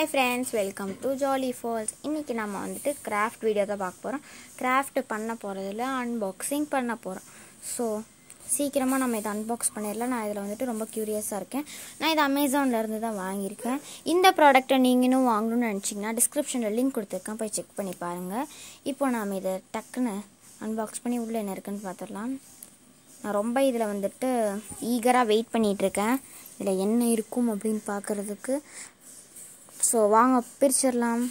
hi friends welcome to Jolly Falls இன்றைக்கி நம்ம வந்துட்டு கிராஃப்ட் வீடியோ தான் பார்க்க போகிறோம் கிராஃப்ட் பண்ண போகிறதுல அன்பாக்சிங் பண்ண போகிறோம் ஸோ சீக்கிரமாக நம்ம இதை அன்பாக்ஸ் பண்ணிடலாம் நான் இதில் வந்துட்டு ரொம்ப க்யூரியஸாக இருக்கேன் நான் இது அமேசானில் இருந்து தான் வாங்கியிருக்கேன் இந்த ப்ராடக்ட்டை நீங்களும் வாங்கணும்னு நினச்சிங்கன்னா டிஸ்கிரிப்ஷனில் லிங்க் கொடுத்துருக்கேன் போய் செக் பண்ணி பாருங்கள் இப்போ நாம் இதை டக்குன்னு அன்பாக்ஸ் பண்ணி உள்ளே என்ன இருக்குன்னு பார்த்துடலாம் நான் ரொம்ப இதில் வந்துட்டு ஈகராக வெயிட் பண்ணிகிட்ருக்கேன் இதில் என்ன இருக்கும் அப்படின்னு பார்க்குறதுக்கு ஸோ வாங்க பிரிச்சிடலாம்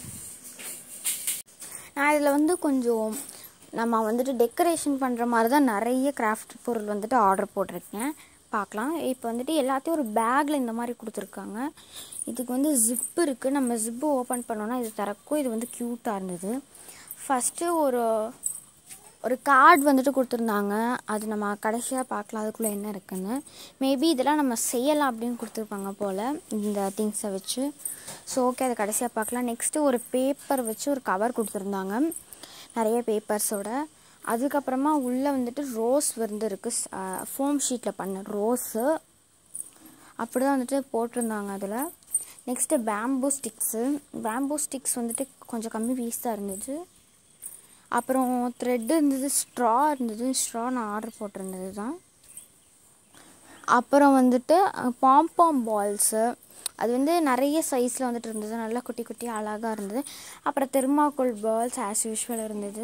நான் இதில் வந்து கொஞ்சம் நம்ம வந்துட்டு டெக்கரேஷன் பண்ணுற மாதிரி தான் நிறைய கிராஃப்ட் பொருள் வந்துட்டு ஆர்டர் போட்டிருக்கேன் பார்க்கலாம் இப்போ வந்துட்டு எல்லாத்தையும் ஒரு பேக்கில் இந்த மாதிரி கொடுத்துருக்காங்க இதுக்கு வந்து ஜிப்பு இருக்குது நம்ம ஜிப்பு ஓப்பன் பண்ணோன்னா இது திறக்கும் இது வந்து க்யூட்டாக இருந்தது ஃபஸ்ட்டு ஒரு ஒரு கார்டு வந்துட்டு கொடுத்துருந்தாங்க அது நம்ம கடைசியாக பார்க்கலாம் அதுக்குள்ளே என்ன இருக்குன்னு மேபி இதெல்லாம் நம்ம செய்யலாம் அப்படின்னு கொடுத்துருப்பாங்க போல் இந்த திங்ஸை வச்சு ஸோ ஓகே அதை கடைசியாக பார்க்கலாம் நெக்ஸ்ட்டு ஒரு பேப்பர் வச்சு ஒரு கவர் கொடுத்துருந்தாங்க நிறைய பேப்பர்ஸோட அதுக்கப்புறமா உள்ளே வந்துட்டு ரோஸ் வந்து இருக்குது ஃபோம் ஷீட்டில் பண்ண ரோஸு அப்படி தான் வந்துட்டு போட்டிருந்தாங்க அதில் next bamboo sticks bamboo sticks வந்துட்டு கொஞ்சம் கம்மி பீஸ் தான் இருந்துச்சு அப்புறம் த்ரெட்டு இருந்தது ஸ்ட்ரா இருந்தது ஸ்ட்ரா நான் ஆர்டர் போட்டிருந்தது தான் அப்புறம் வந்துட்டு பாம்பாம் பால்ஸு அது வந்து நிறைய சைஸில் வந்துட்டு இருந்தது நல்லா குட்டி குட்டி அழகாக இருந்தது அப்புறம் தெர்மாக்கோல் பால்ஸ் ஆஸ் யூஷுவல் இருந்தது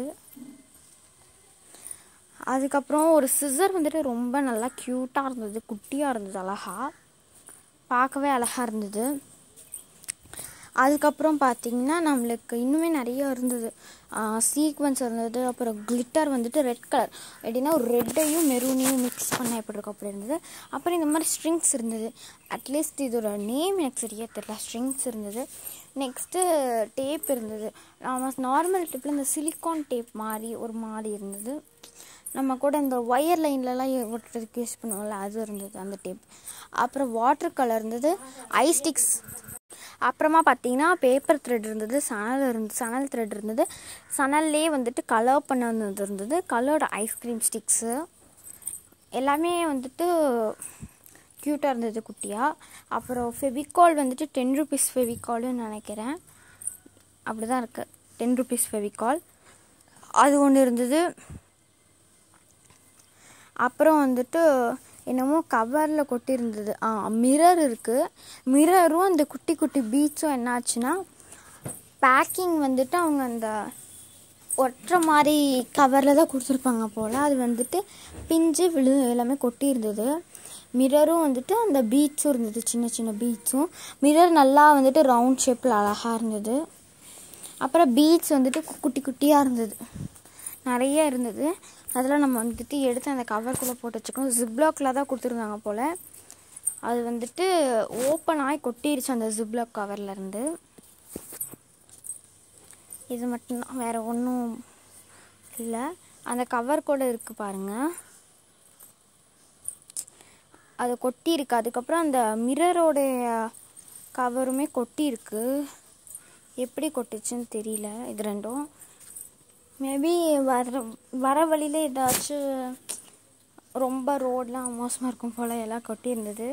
அதுக்கப்புறம் ஒரு சிசர் வந்துட்டு ரொம்ப நல்லா க்யூட்டாக இருந்தது குட்டியாக இருந்தது அழகாக பார்க்கவே அழகாக இருந்தது அதுக்கப்புறம் பார்த்திங்கன்னா நம்மளுக்கு இன்னுமே நிறைய இருந்தது சீக்வன்ஸ் இருந்தது அப்புறம் கிளிட்டர் வந்துட்டு ரெட் கலர் எப்படின்னா ஒரு ரெட்டையும் மெரூனையும் மிக்ஸ் பண்ண எப்படி இருக்கும் அப்படி இருந்தது அப்புறம் இந்த மாதிரி ஸ்ட்ரிங்ஸ் இருந்தது அட்லீஸ்ட் இதோட நேம் எனக்கு சரியாக தெரியல ஸ்ட்ரிங்ஸ் இருந்தது நெக்ஸ்ட்டு டேப் இருந்தது நம்ம நார்மல் டேப்பில் இந்த சிலிக்கான் டேப் மாதிரி ஒரு மாதிரி இருந்தது நம்ம கூட இந்த ஒயர் லைன்லலாம் ஒட்டுறதுக்கு யூஸ் பண்ணுவோம்ல அது இருந்தது அந்த டேப் அப்புறம் வாட்டர் கலர் இருந்தது ஐ ஸ்டிக்ஸ் அப்புறமா பார்த்தீங்கன்னா பேப்பர் த்ரெட் இருந்தது சணல் இருந்து சணல் த்ரெட் இருந்தது சணல்லே வந்துட்டு கலர் பண்ணது இருந்தது கலர்டு ஐஸ்கிரீம் ஸ்டிக்ஸு எல்லாமே வந்துட்டு க்யூட்டாக இருந்தது குட்டியாக அப்புறம் ஃபெவிகால் வந்துட்டு டென் ருபீஸ் ஃபெவிகால்னு நினைக்கிறேன் அப்படி தான் இருக்குது டென் ருபீஸ் ஃபெவிகால் அது ஒன்று இருந்தது அப்புறம் வந்துட்டு என்னமோ கவரில் கொட்டியிருந்தது ஆ மிரர் இருக்குது மிரரும் அந்த குட்டி குட்டி பீச்சும் என்னாச்சுன்னா பேக்கிங் வந்துட்டு அவங்க அந்த ஒட்டுற மாதிரி கவரில் தான் கொடுத்துருப்பாங்க போல் அது வந்துட்டு பிஞ்சு விழு எல்லாமே கொட்டியிருந்தது மிரரும் வந்துட்டு அந்த பீட்ஸும் இருந்தது சின்ன சின்ன பீட்ஸும் மிரர் நல்லா வந்துட்டு ரவுண்ட் ஷேப்பில் அழகாக இருந்தது அப்புறம் பீட்ஸ் வந்துட்டு குட்டி குட்டியாக இருந்தது நிறைய இருந்தது அதெல்லாம் நம்ம வந்துட்டு எடுத்து அந்த கவருக்குள்ளே போட்டு வச்சுக்கணும் ஜிப்லாக்கில் தான் கொடுத்துருந்தாங்க போல் அது வந்துட்டு ஓப்பன் ஆகி கொட்டிருச்சு அந்த ஜிப்லாக் கவர்லேருந்து இது மட்டும்தான் வேறு ஒன்றும் இல்லை அந்த கவர் கூட இருக்குது பாருங்கள் அது கொட்டி இருக்கு அதுக்கப்புறம் அந்த மிரரோடைய கவருமே கொட்டி இருக்கு எப்படி கொட்டுச்சுன்னு தெரியல இது ரெண்டும் மேபி வர வர வழியில் ஏதாச்சும் ரொம்ப ரோடெலாம் மோசமாக இருக்கும் போல் எல்லாம் கொட்டியிருந்தது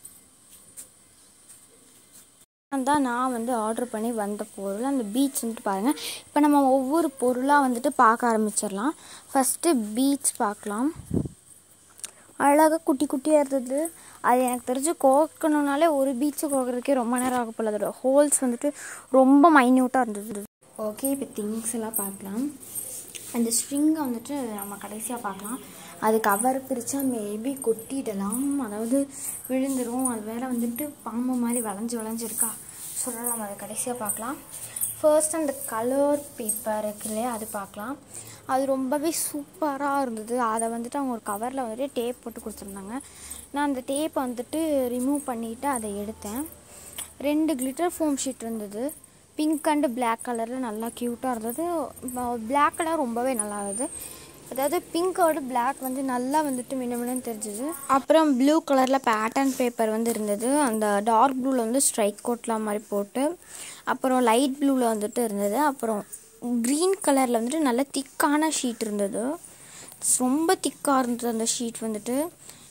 தான் நான் வந்து ஆர்டர் பண்ணி வந்த பொருள் அந்த பீச் வந்துட்டு பாருங்கள் இப்போ நம்ம ஒவ்வொரு பொருளாக வந்துட்டு பார்க்க ஆரம்பிச்சிடலாம் ஃபஸ்ட்டு பீச் பார்க்கலாம் அழகாக குட்டி குட்டியாக இருந்தது அது எனக்கு தெரிஞ்சு கோக்கணுனாலே ஒரு பீச்சு கோக்கிறதுக்கே ரொம்ப நேரம் ஆக போல அதோட ஹோல்ஸ் வந்துட்டு ரொம்ப மைன்யூட்டாக இருந்தது ஓகே இப்போ திங்ஸ் எல்லாம் பார்க்கலாம் அந்த ஸ்ட்ரிங்கை வந்துட்டு நம்ம கடைசியாக பார்க்கலாம் அது கவர் பிரித்தா மேபி கொட்டிடலாம் அதாவது விழுந்துடும் அது வேற வந்துட்டு பாம்பு மாதிரி வளைஞ்சு வளைஞ்சிருக்கா சொல்லலாம் நம்ம அதை கடைசியாக பார்க்கலாம் ஃபர்ஸ்ட் அந்த கலர் பேப்பர் இருக்கு இல்லையா அது பார்க்கலாம் அது ரொம்பவே சூப்பராக இருந்தது அதை வந்துட்டு அவங்க ஒரு கவரில் வந்துட்டு டேப் போட்டு கொடுத்துருந்தாங்க நான் அந்த டேப்பை வந்துட்டு ரிமூவ் பண்ணிவிட்டு அதை எடுத்தேன் ரெண்டு கிளிட்டர் ஃபோம் ஷீட் இருந்தது பிங்க் அண்டு பிளாக் கலரில் நல்லா க்யூட்டாக இருந்தது பிளாக் கலர் ரொம்பவே நல்லா இருந்தது அதாவது பிங்கோட பிளாக் வந்து நல்லா வந்துட்டு மினமினு தெரிஞ்சுது அப்புறம் ப்ளூ கலரில் பேட்டர்ன் பேப்பர் வந்து இருந்தது அந்த டார்க் ப்ளூவில் வந்து ஸ்ட்ரைக் கோட்லாம் மாதிரி போட்டு அப்புறம் லைட் ப்ளூவில் வந்துட்டு இருந்தது அப்புறம் க்ரீன் கலரில் வந்துட்டு நல்ல திக்கான ஷீட் இருந்தது ரொம்ப திக்காக இருந்தது அந்த ஷீட் வந்துட்டு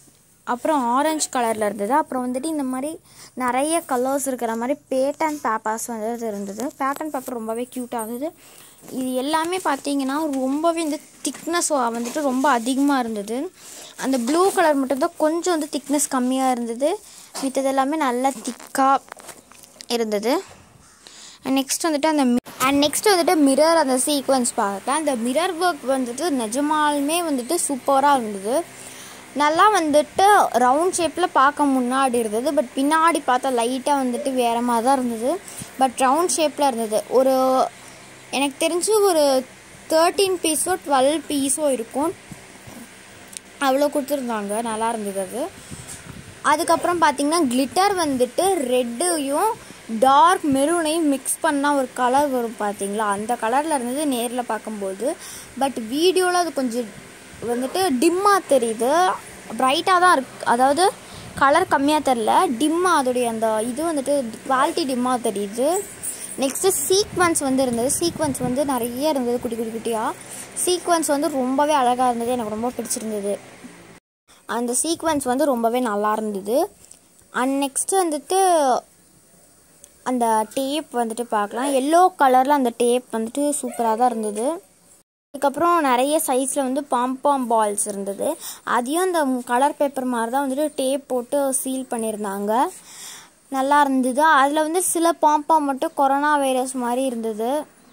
அப்புறம் ஆரஞ்சு கலரில் இருந்தது அப்புறம் வந்துட்டு இந்த மாதிரி நிறைய கலர்ஸ் இருக்கிற மாதிரி பேட்டன் பேப்பர்ஸ் வந்து இருந்தது பேட்டன் பேப்பர் ரொம்பவே க்யூட்டாக இருந்தது இது எல்லாமே பார்த்தீங்கன்னா ரொம்பவே இந்த திக்னஸ் வந்துட்டு ரொம்ப அதிகமாக இருந்தது அந்த ப்ளூ கலர் மட்டும்தான் கொஞ்சம் வந்து திக்னஸ் கம்மியாக இருந்தது மித்தது எல்லாமே நல்லா திக்காக இருந்தது நெக்ஸ்ட் வந்துட்டு அந்த அண்ட் நெக்ஸ்ட் வந்துட்டு மிரர் அந்த சீக்வன்ஸ் பார்த்தேன் அந்த மிரர் ஒர்க் வந்துட்டு நிஜமாலுமே வந்துட்டு சூப்பராக இருந்தது நல்லா வந்துட்டு ரவுண்ட் ஷேப்பில் பார்க்க முன்னாடி இருந்தது பட் பின்னாடி பார்த்தா லைட்டாக வந்துட்டு வேறு மாதிரி தான் இருந்தது பட் ரவுண்ட் ஷேப்பில் இருந்தது ஒரு எனக்கு தெரிஞ்சு ஒரு தேர்ட்டீன் பீஸோ டுவெல் பீஸோ இருக்கும் அவ்வளோ கொடுத்துருந்தாங்க நல்லா இருந்தது அது அதுக்கப்புறம் பார்த்தீங்கன்னா கிளிட்டர் வந்துட்டு ரெட்டையும் டார்க் மெரூனையும் மிக்ஸ் பண்ணால் ஒரு கலர் வரும் பார்த்தீங்களா அந்த கலரில் இருந்தது நேரில் பார்க்கும்போது பட் வீடியோவில் அது கொஞ்சம் வந்துட்டு டிம்மாக தெரியுது ப்ரைட்டாக தான் இருக்கு அதாவது கலர் கம்மியாக தெரில டிம்மாக அதோடைய அந்த இது வந்துட்டு குவாலிட்டி டிம்மாக தெரியுது நெக்ஸ்ட்டு சீக்வன்ஸ் வந்து இருந்தது சீக்வன்ஸ் வந்து நிறைய இருந்தது குட்டி குட்டி குட்டியாக சீக்வன்ஸ் வந்து ரொம்பவே அழகாக இருந்தது எனக்கு ரொம்ப பிடிச்சிருந்தது அந்த சீக்வன்ஸ் வந்து ரொம்பவே நல்லா இருந்தது அண்ட் நெக்ஸ்ட்டு வந்துட்டு அந்த டேப் வந்துட்டு பார்க்கலாம் எல்லோ கலரில் அந்த டேப் வந்துட்டு சூப்பராக தான் இருந்தது அதுக்கப்புறம் நிறைய சைஸில் வந்து பாம்பாம் பால்ஸ் இருந்தது அதையும் அந்த கலர் பேப்பர் மாதிரி தான் வந்துட்டு டேப் போட்டு சீல் பண்ணியிருந்தாங்க நல்லா இருந்தது அதில் வந்து சில பாம்பாம் மட்டும் கொரோனா வைரஸ் மாதிரி இருந்தது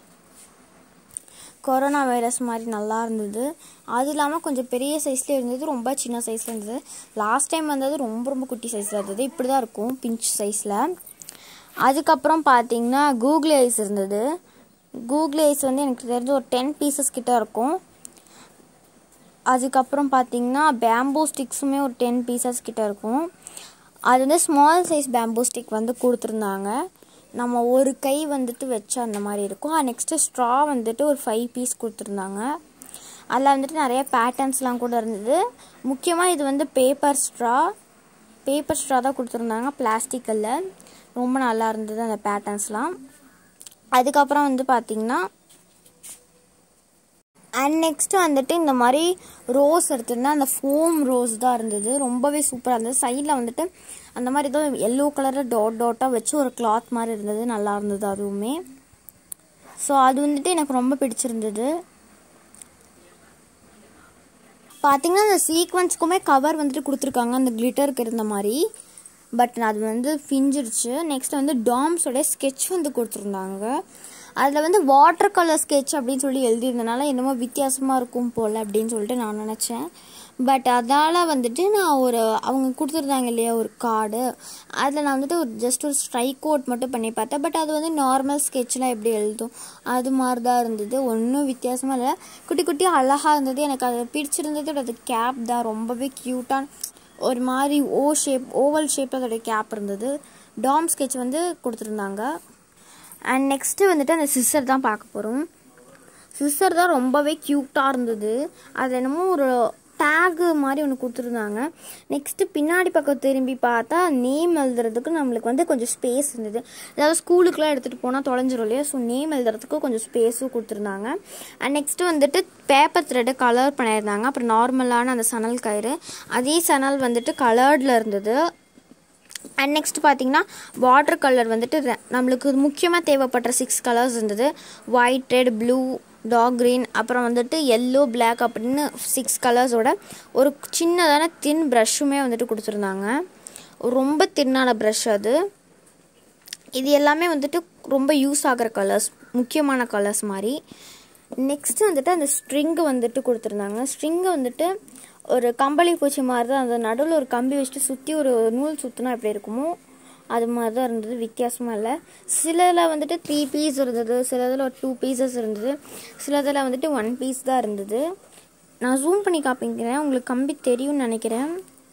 கொரோனா வைரஸ் மாதிரி நல்லா இருந்தது அது இல்லாமல் கொஞ்சம் பெரிய சைஸில் இருந்தது ரொம்ப சின்ன சைஸில் இருந்தது லாஸ்ட் டைம் வந்தது ரொம்ப ரொம்ப குட்டி சைஸில் இருந்தது இப்படி தான் இருக்கும் பிஞ்ச் சைஸில் அதுக்கப்புறம் பார்த்தீங்கன்னா கூகுள் ஐஸ் இருந்தது கூகுள் ஐஸ் வந்து எனக்கு தெரிஞ்சு ஒரு டென் பீசஸ் கிட்ட இருக்கும் அதுக்கப்புறம் பார்த்தீங்கன்னா பேம்பூ ஸ்டிக்ஸுமே ஒரு டென் பீசஸ் கிட்ட இருக்கும் அது வந்து ஸ்மால் சைஸ் பேம்பூ ஸ்டிக் வந்து கொடுத்துருந்தாங்க நம்ம ஒரு கை வந்துட்டு வச்சு அந்த மாதிரி இருக்கும் நெக்ஸ்ட்டு ஸ்ட்ரா வந்துட்டு ஒரு ஃபைவ் பீஸ் கொடுத்துருந்தாங்க அதில் வந்துட்டு நிறைய பேட்டர்ன்ஸ்லாம் கூட இருந்தது முக்கியமாக இது வந்து பேப்பர் ஸ்ட்ரா பேப்பர் ஸ்ட்ரா தான் கொடுத்துருந்தாங்க பிளாஸ்டிக்கில் ரொம்ப நல்லா இருந்தது அந்த பேட்டர்ன்ஸ்லாம் அதுக்கப்புறம் வந்து பார்த்திங்கன்னா அண்ட் நெக்ஸ்ட்டு வந்துட்டு இந்த மாதிரி ரோஸ் எடுத்திருந்தேன் அந்த ஃபோம் ரோஸ் தான் இருந்தது ரொம்பவே சூப்பராக இருந்தது சைடில் வந்துட்டு அந்த மாதிரி ஏதோ எல்லோ கலரில் டாட் டாட்டாக வச்சு ஒரு கிளாத் மாதிரி இருந்தது நல்லா இருந்தது அதுவுமே ஸோ அது வந்துட்டு எனக்கு ரொம்ப பிடிச்சிருந்தது பார்த்தீங்கன்னா அந்த சீக்வன்ஸ்க்குமே கவர் வந்துட்டு கொடுத்துருக்காங்க அந்த கிளிட்டருக்கு இருந்த மாதிரி பட் அது வந்து பிஞ்சிருச்சு நெக்ஸ்ட் வந்து டாம்ஸோட ஸ்கெட்ச் வந்து கொடுத்துருந்தாங்க அதில் வந்து வாட்டர் கலர் ஸ்கெட்ச் அப்படின்னு சொல்லி எழுதியிருந்தனால என்னமோ வித்தியாசமாக இருக்கும் போல் அப்படின்னு சொல்லிட்டு நான் நினச்சேன் பட் அதால் வந்துட்டு நான் ஒரு அவங்க கொடுத்துருந்தாங்க இல்லையா ஒரு கார்டு அதில் நான் வந்துட்டு ஒரு ஜஸ்ட் ஒரு ஸ்ட்ரைக் கோட் மட்டும் பண்ணி பார்த்தேன் பட் அது வந்து நார்மல் ஸ்கெட்ச்லாம் எப்படி எழுதும் அது மாதிரி தான் இருந்தது ஒன்றும் வித்தியாசமாக இல்லை குட்டி குட்டி அழகாக இருந்தது எனக்கு அது பிடிச்சிருந்தது அது கேப் தான் ரொம்பவே க்யூட்டான ஒரு மாதிரி ஓ ஷேப் ஓவல் ஷேப்பில் அதோடைய கேப் இருந்தது டாம் ஸ்கெட்ச் வந்து கொடுத்துருந்தாங்க அண்ட் நெக்ஸ்ட்டு வந்துட்டு அந்த சிஸ்டர் தான் பார்க்க போகிறோம் சிஸ்டர் தான் ரொம்பவே க்யூட்டாக இருந்தது அது என்னமோ ஒரு டேகு மாதிரி ஒன்று கொடுத்துருந்தாங்க நெக்ஸ்ட்டு பின்னாடி பக்கம் திரும்பி பார்த்தா நேம் எழுதுறதுக்கு நம்மளுக்கு வந்து கொஞ்சம் ஸ்பேஸ் இருந்தது அதாவது ஸ்கூலுக்குலாம் எடுத்துகிட்டு போனால் தொலைஞ்சிரும் இல்லையா ஸோ நேம் எழுதுறதுக்கு கொஞ்சம் ஸ்பேஸும் கொடுத்துருந்தாங்க அண்ட் நெக்ஸ்ட்டு வந்துட்டு பேப்பர் த்ரெட்டு கலர் பண்ணியிருந்தாங்க அப்புறம் நார்மலான அந்த சணல் கயிறு அதே சணல் வந்துட்டு கலர்டில் இருந்தது அண்ட் நெக்ஸ்ட் பார்த்தீங்கன்னா வாட்டர் கலர் வந்துட்டு ரெ- நம்மளுக்கு முக்கியமாக தேவைப்படுற சிக்ஸ் கலர்ஸ் இருந்தது white red blue dark green அப்புறம் வந்துட்டு எல்லோ Black அப்படின்னு சிக்ஸ் கலர்ஸோட ஒரு சின்னதான தின் ப்ரஷ்ஷுமே வந்துட்டு கொடுத்துருந்தாங்க ரொம்ப தின்னான ப்ரஷ் அது இது எல்லாமே வந்துட்டு ரொம்ப யூஸ் ஆகிற கலர்ஸ் முக்கியமான கலர்ஸ் மாதிரி நெக்ஸ்ட்டு வந்துட்டு அந்த ஸ்ட்ரிங்கு வந்துட்டு கொடுத்துருந்தாங்க ஸ்ட்ரிங்கு வந்துட்டு ஒரு கம்பளி பூச்சி மாதிரி தான் அந்த நடுவில் ஒரு கம்பி வச்சுட்டு சுற்றி ஒரு நூல் சுற்றினா எப்படி இருக்குமோ அது மாதிரி தான் இருந்தது வித்தியாசமாக இல்லை சிலதில் வந்துட்டு த்ரீ பீஸ் இருந்தது சிலதில் ஒரு டூ பீசஸ் இருந்தது சிலதில் வந்துட்டு ஒன் பீஸ் தான் இருந்தது நான் ஜூம் பண்ணி காப்பிக்கிறேன் உங்களுக்கு கம்பி தெரியும்னு நினைக்கிறேன்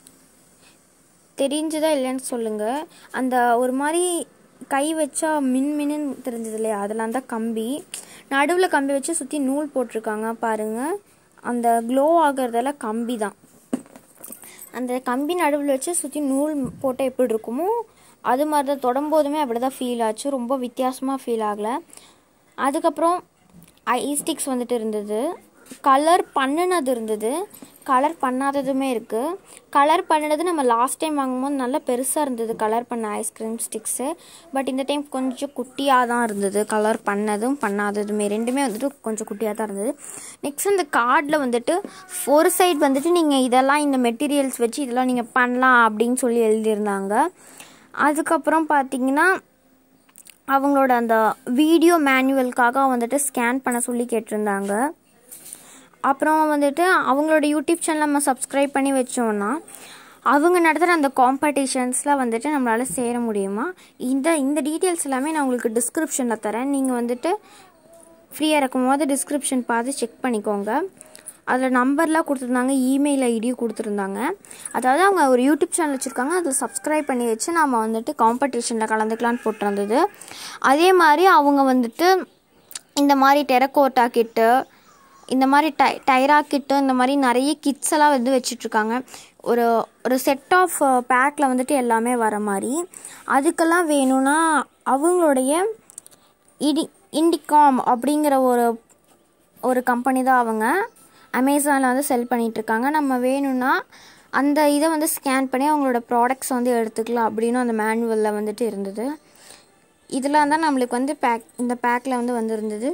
தெரிஞ்சுதா இல்லைன்னு சொல்லுங்கள் அந்த ஒரு மாதிரி கை வச்சா மின் மின்னு தெரிஞ்சது இல்லையா அதெல்லாம் தான் கம்பி நடுவில் கம்பி வச்சு சுற்றி நூல் போட்டிருக்காங்க பாருங்கள் அந்த க்ளோ ஆகிறதெல்லாம் கம்பி தான் அந்த கம்பி நடுவில் வச்சு சுற்றி நூல் போட்டால் எப்படி இருக்குமோ அது மாதிரி தான் தொடும்போதுமே அப்படி தான் ஃபீல் ஆச்சு ரொம்ப வித்தியாசமாக ஃபீல் ஆகலை அதுக்கப்புறம் ஐ ஸ்டிக்ஸ் வந்துட்டு இருந்தது கலர் பண்ணினது இருந்தது கலர் பண்ணாததுமே இருக்குது கலர் பண்ணினது நம்ம லாஸ்ட் டைம் வாங்கும்போது நல்லா பெருசாக இருந்தது கலர் பண்ண ஐஸ்கிரீம் ஸ்டிக்ஸு பட் இந்த டைம் கொஞ்சம் குட்டியாக தான் இருந்தது கலர் பண்ணதும் பண்ணாததுமே ரெண்டுமே வந்துட்டு கொஞ்சம் குட்டியாக தான் இருந்தது நெக்ஸ்ட் இந்த கார்டில் வந்துட்டு ஒரு சைடு வந்துட்டு நீங்கள் இதெல்லாம் இந்த மெட்டீரியல்ஸ் வச்சு இதெல்லாம் நீங்கள் பண்ணலாம் அப்படின்னு சொல்லி எழுதியிருந்தாங்க அதுக்கப்புறம் பார்த்தீங்கன்னா அவங்களோட அந்த வீடியோ மேனுவலுக்காக வந்துட்டு ஸ்கேன் பண்ண சொல்லி கேட்டிருந்தாங்க அப்புறம் வந்துட்டு அவங்களோட யூடியூப் சேனல் நம்ம சப்ஸ்கிரைப் பண்ணி வச்சோம்னா அவங்க நடத்துகிற அந்த காம்படிஷன்ஸில் வந்துட்டு நம்மளால் சேர முடியுமா இந்த இந்த டீட்டெயில்ஸ் எல்லாமே நான் உங்களுக்கு டிஸ்கிரிப்ஷனில் தரேன் நீங்கள் வந்துட்டு ஃப்ரீயாக இருக்கும்போது டிஸ்கிரிப்ஷன் பார்த்து செக் பண்ணிக்கோங்க அதில் நம்பர்லாம் கொடுத்துருந்தாங்க இமெயில் ஐடியும் கொடுத்துருந்தாங்க அதாவது அவங்க ஒரு யூடியூப் சேனல் வச்சுருக்காங்க அதில் சப்ஸ்கிரைப் பண்ணி வச்சு நம்ம வந்துட்டு காம்படிஷனில் கலந்துக்கலான்னு போட்டிருந்தது அதே மாதிரி அவங்க வந்துட்டு இந்த மாதிரி டெரக்கோட்டா கிட்டு இந்த மாதிரி டை டைரா கிட்டு இந்த மாதிரி நிறைய கிட்ஸ் எல்லாம் வந்து வச்சிட்ருக்காங்க ஒரு ஒரு செட் ஆஃப் பேக்கில் வந்துட்டு எல்லாமே வர மாதிரி அதுக்கெல்லாம் வேணும்னா அவங்களுடைய இடி இண்டிகாம் அப்படிங்கிற ஒரு ஒரு கம்பெனி தான் அவங்க அமேசானில் வந்து செல் பண்ணிகிட்ருக்காங்க நம்ம வேணும்னா அந்த இதை வந்து ஸ்கேன் பண்ணி அவங்களோட ப்ராடக்ட்ஸ் வந்து எடுத்துக்கலாம் அப்படின்னு அந்த மேனுவலில் வந்துட்டு இருந்தது இதெல்லாம் தான் நம்மளுக்கு வந்து பேக் இந்த பேக்கில் வந்து வந்திருந்தது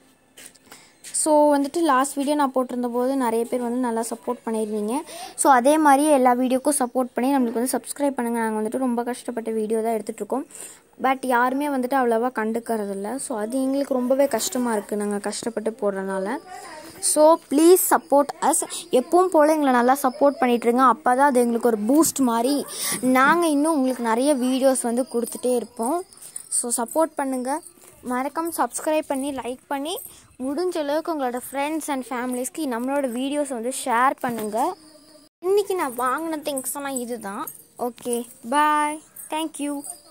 ஸோ வந்துட்டு லாஸ்ட் வீடியோ நான் போட்டிருந்த போது நிறைய பேர் வந்து நல்லா சப்போர்ட் பண்ணியிருந்தீங்க ஸோ அதே மாதிரி எல்லா வீடியோக்கும் சப்போர்ட் பண்ணி நம்மளுக்கு வந்து சப்ஸ்கிரைப் பண்ணுங்கள் நாங்கள் வந்துட்டு ரொம்ப கஷ்டப்பட்ட வீடியோ தான் எடுத்துகிட்ருக்கோம் பட் யாருமே வந்துட்டு அவ்வளோவா கண்டுக்கறதில்ல ஸோ அது எங்களுக்கு ரொம்பவே கஷ்டமாக இருக்குது நாங்கள் கஷ்டப்பட்டு போடுறனால ஸோ ப்ளீஸ் சப்போர்ட் அஸ் எப்பவும் போல் எங்களை நல்லா சப்போர்ட் பண்ணிகிட்ருங்க அப்போ தான் அது எங்களுக்கு ஒரு பூஸ்ட் மாதிரி நாங்கள் இன்னும் உங்களுக்கு நிறைய வீடியோஸ் வந்து கொடுத்துட்டே இருப்போம் ஸோ சப்போர்ட் பண்ணுங்கள் மறக்காம சப்ஸ்கிரைப் பண்ணி லைக் பண்ணி முடிஞ்ச அளவுக்கு உங்களோட ஃப்ரெண்ட்ஸ் அண்ட் ஃபேமிலிஸ்க்கு நம்மளோட வீடியோஸ் வந்து ஷேர் பண்ணுங்கள் இன்றைக்கி நான் வாங்கின திங்ஸ் எல்லாம் இதுதான் ஓகே பாய் தேங்க்யூ